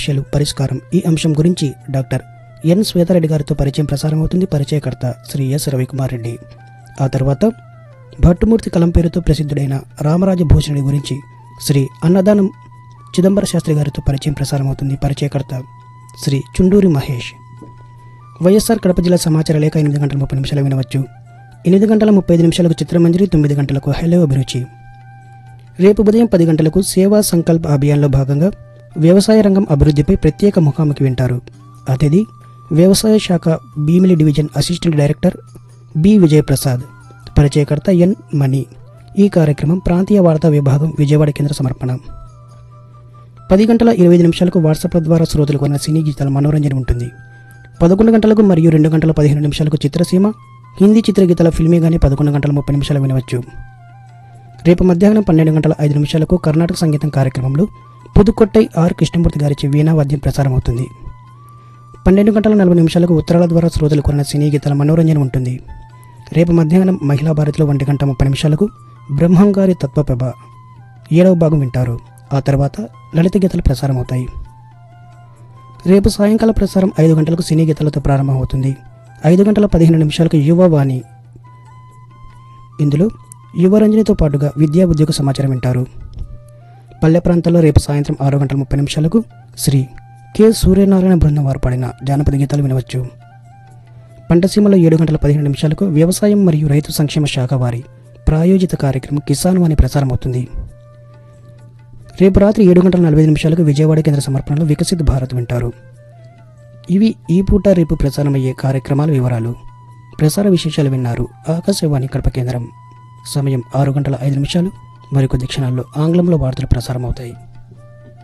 సమస్యలు పరిష్కారం ఈ అంశం గురించి డాక్టర్ ఎన్ శ్వేతారెడ్డి గారితో పరిచయం ప్రసారం అవుతుంది పరిచయకర్త శ్రీ ఎస్ రవికుమార్ రెడ్డి ఆ తర్వాత భట్టుమూర్తి కలం పేరుతో ప్రసిద్ధుడైన రామరాజ భూషణుడి గురించి శ్రీ అన్నదానం చిదంబర శాస్త్రి గారితో పరిచయం ప్రసారం అవుతుంది పరిచయకర్త శ్రీ చుండూరి మహేష్ వైఎస్ఆర్ కడప జిల్లా సమాచార లేఖ ఎనిమిది గంటల ముప్పై నిమిషాలు వినవచ్చు ఎనిమిది గంటల ముప్పై ఐదు నిమిషాలకు చిత్రమంజరి తొమ్మిది గంటలకు హెలో అభిరుచి రేపు ఉదయం పది గంటలకు సేవా సంకల్ప్ అభియాన్లో భాగంగా వ్యవసాయ రంగం అభివృద్ధిపై ప్రత్యేక ముఖాముఖి వింటారు అతిథి వ్యవసాయ శాఖ Bheemili division assistant director B Vijayaprasad పరిచయకర్త ఎన్ మణి ఈ కార్యక్రమం ప్రాంతీయ వార్తా విభాగం విజయవాడ కేంద్ర సమర్పణ పది గంటల ఇరవై ఐదు నిమిషాలకు వాట్సాప్ల ద్వారా శ్రోతలకు ఉన్న సినీ గీతాల మనోరంజన ఉంటుంది పదకొండు గంటలకు మరియు రెండు గంటల పదిహేను నిమిషాలకు చిత్రసీమ హిందీ చిత్రగీతాల ఫిల్మీగానే పదకొండు గంటల ముప్పై నిమిషాలు వినవచ్చు రేపు మధ్యాహ్నం పన్నెండు గంటల ఐదు నిమిషాలకు కర్ణాటక సంగీతం కార్యక్రమంలో పుదుకొట్టై ఆర్ కృష్ణమూర్తి గారిచే వీణా వాద్యం ప్రసారం అవుతుంది పన్నెండు గంటల నలభై నిమిషాలకు ఉత్తరాల ద్వారా శ్రోతలు కొన్న సినీ గీతాల మనోరంజన ఉంటుంది రేపు మధ్యాహ్నం మహిళా భారతిలో ఒంటి గంట ముప్పై నిమిషాలకు బ్రహ్మం గారి తత్వప్రభ ఏడవ భాగం వింటారు ఆ తర్వాత లలిత గీతాలు ప్రసారం అవుతాయి రేపు సాయంకాల ప్రసారం ఐదు గంటలకు సినీ గీతాలతో ప్రారంభమవుతుంది ఐదు గంటల పదిహేను నిమిషాలకు యువవాణి ఇందులో యువరంజనితో పాటుగా విద్యా ఉద్యోగ సమాచారం వింటారు పల్లె ప్రాంతాల్లో రేపు సాయంత్రం ఆరు గంటల ముప్పై నిమిషాలకు శ్రీ కె సూర్యనారాయణ బృందం వారు పాడిన జానపద గీతాలు వినవచ్చు పంటసీమలో ఏడు గంటల పదిహేను నిమిషాలకు వ్యవసాయం మరియు రైతు సంక్షేమ శాఖ వారి ప్రాయోజిత కార్యక్రమం కిసాన్ వాణి ప్రసారం అవుతుంది రేపు రాత్రి ఏడు గంటల నలభై ఐదు నిమిషాలకు విజయవాడ కేంద్ర సమర్పణలో వికసిత్ భారత్ వింటారు ఇవి ఈ పూట రేపు ప్రసారమయ్యే కార్యక్రమాల వివరాలు ప్రసార విశేషాలు విన్నారు ఆకాశవాణి కడప కేంద్రం సమయం ఆరు గంటల ఐదు నిమిషాలు మరికొద్ది క్షణాల్లో ఆంగ్లంలో వార్తలు ప్రసారం అవుతాయి